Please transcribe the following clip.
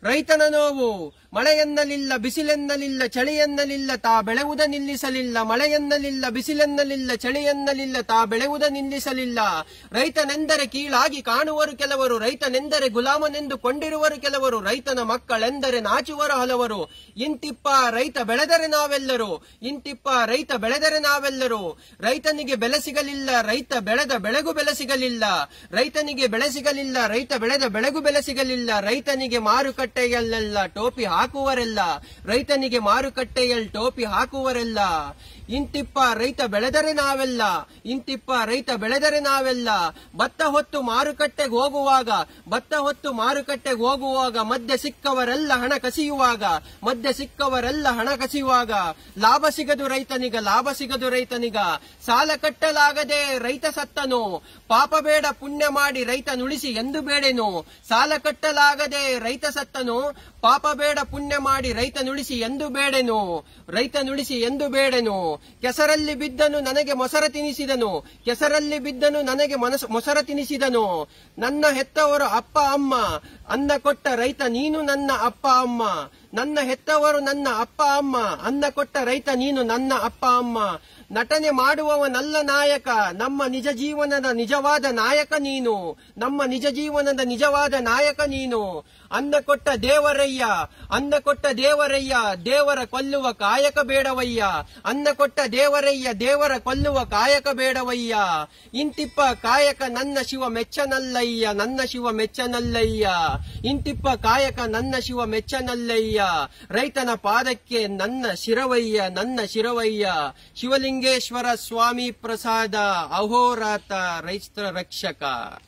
ರೈತನ ನೋವು ಮಳೆಯೆನ್ನಲಿಲ್ಲ ಬಿಸಿಲೆನ್ನಲಿಲ್ಲ ಚಳಿಯೆನ್ನಲಿಲ್ಲ ತಾ ಬೆಳೆವುದ ನಿಲ್ಲಿಸಲಿಲ್ಲ ಮಳೆಯೆನ್ನಲಿಲ್ಲ ಬಿಸಿಲೆನ್ನಲಿಲ್ಲ ಚಳಿಯೆನ್ನಲಿಲ್ಲ ತಾ ಬೆಳೆವುದ ನಿಲ್ಲಿಸಲಿಲ್ಲ ರೈತನೆಂದರೆ ಕೀಳಾಗಿ ಕಾಣುವರು ಕೆಲವರು ರೈತನೆಂದರೆ ಗುಲಾಮನೆಂದು ಕೊಂಡಿರುವರು ಕೆಲವರು ರೈತನ ಮಕ್ಕಳೆಂದರೆ ನಾಚುವರು ಹಲವರು ಇಂತಿಪ್ಪ ರೈತ ಬೆಳೆದರೆ ನಾವೆಲ್ಲರೂ ಇಂತಿಪ್ಪ ರೈತ ಬೆಳೆದರೆ ನಾವೆಲ್ಲರೂ ರೈತನಿಗೆ ಬೆಲೆ ಸಿಗಲಿಲ್ಲ ರೈತ ಬೆಳೆದ ಬೆಳೆಗೂ ಬೆಲೆ ಸಿಗಲಿಲ್ಲ ರೈತನಿಗೆ ಬೆಳೆ ಸಿಗಲಿಲ್ಲ ರೈತ ಬೆಳೆದ ಬೆಳೆಗೂ ಬೆಲೆ ಸಿಗಲಿಲ್ಲ ರೈತನಿಗೆ ಮಾರುಕಟ್ಟೆಯಲ್ಲೆಲ್ಲ ಟೋಪಿ ಹಾಕುವರೆಲ್ಲ ರೈತನಿಗೆ ಮಾರುಕಟ್ಟೆಯಲ್ಲಿ ಟೋಪಿ ಹಾಕುವರೆಲ್ಲ ಇಂತಿಪ್ಪ ರೈತ ಬೆಳೆದರೆ ನಾವೆಲ್ಲ ಇಂತಿಪ್ಪ ರೈತ ಬೆಳೆದರೆ ನಾವೆಲ್ಲ ಭತ್ತ ಹೊತ್ತು ಮಾರುಕಟ್ಟೆಗೆ ಹೋಗುವಾಗ ಭತ್ತ ಹೊತ್ತು ಮಾರುಕಟ್ಟೆಗೆ ಹೋಗುವಾಗ ಮಧ್ಯ ಸಿಕ್ಕವರೆಲ್ಲ ಹಣ ಕಸಿಯುವಾಗ ಮಧ್ಯ ಸಿಕ್ಕವರೆಲ್ಲ ಹಣ ಕಸಿಯುವಾಗ ಲಾಭ ಸಿಗದು ರೈತನಿಗ ಲಾಭ ಸಿಗದು ರೈತನಿಗ ಸಾಲ ಕಟ್ಟಲಾಗದೆ ರೈತ ಸತ್ತನು ಪಾಪ ಬೇಡ ಪುಣ್ಯ ಮಾಡಿ ರೈತ ನುಳಿಸಿ ಎಂದು ಬೇಡೆನು ಸಾಲ ಕಟ್ಟಲಾಗದೆ ರೈತ ಸತ್ತನು ಪಾಪ ಬೇಡ ಪುಣ್ಯ ಮಾಡಿ ರೈತ ನುಳಿಸಿ ಎಂದು ಬೇಡೆನು ರೈತ ನುಳಿಸಿ ಎಂದು ಬೇಡೆನು ಕೆಸರಲ್ಲಿ ಬಿದ್ದನು ನನಗೆ ಮೊಸರ ತಿನಿಸಿದನು ಕೆಸರಲ್ಲಿ ಬಿದ್ದನು ನನಗೆ ಮನಸ ಮೊಸರ ತಿನಿಸಿದನು ನನ್ನ ಹೆತ್ತವರು ಅಪ್ಪ ಅಮ್ಮ ಅನ್ನ ಕೊಟ್ಟ ರೈತ ನೀನು ನನ್ನ ಅಪ್ಪ ಅಮ್ಮ ನನ್ನ ಹೆತ್ತವರು ನನ್ನ ಅಪ್ಪ ಅಮ್ಮ ಅನ್ನ ಕೊಟ್ಟ ರೈತ ನೀನು ನನ್ನ ಅಪ್ಪ ಅಮ್ಮ ನಟನೆ ಮಾಡುವವನಲ್ಲ ನಾಯಕ ನಮ್ಮ ನಿಜ ಜೀವನದ ನಿಜವಾದ ನಾಯಕ ನೀನು ನಮ್ಮ ನಿಜ ಜೀವನದ ನಿಜವಾದ ನಾಯಕ ನೀನು ಅನ್ನ ಕೊಟ್ಟ ದೇವರಯ್ಯ ಅನ್ನ ಕೊಟ್ಟ ದೇವರಯ್ಯ ದೇವರ ಕೊಲ್ಲುವ ಕಾಯಕ ಬೇಡವಯ್ಯ ಅನ್ನ ಕೊಟ್ಟ ದೇವರಯ್ಯ ದೇವರ ಕೊಲ್ಲುವ ಕಾಯಕ ಬೇಡವಯ್ಯ ಇಂತಿಪ್ಪ ಕಾಯಕ ನನ್ನ ಶಿವ ಮೆಚ್ಚನಲ್ಲಯ್ಯ ನನ್ನ ಶಿವ ಮೆಚ್ಚನಲ್ಲಯ್ಯ ಇಂತಿಪ್ಪ ಕಾಯಕ ನನ್ನ ಶಿವ ಮೆಚ್ಚನಲ್ಲಯ್ಯ ರೈತನ ಪಾದಕ್ಕೆ ನನ್ನ ಶಿರವಯ್ಯ ನನ್ನ ಶಿರವಯ್ಯ ಶಿವಲಿಂಗೇಶ್ವರ ಸ್ವಾಮಿ ಪ್ರಸಾದ ಅಹೋರಾತ ರೈತ ರಕ್ಷಕ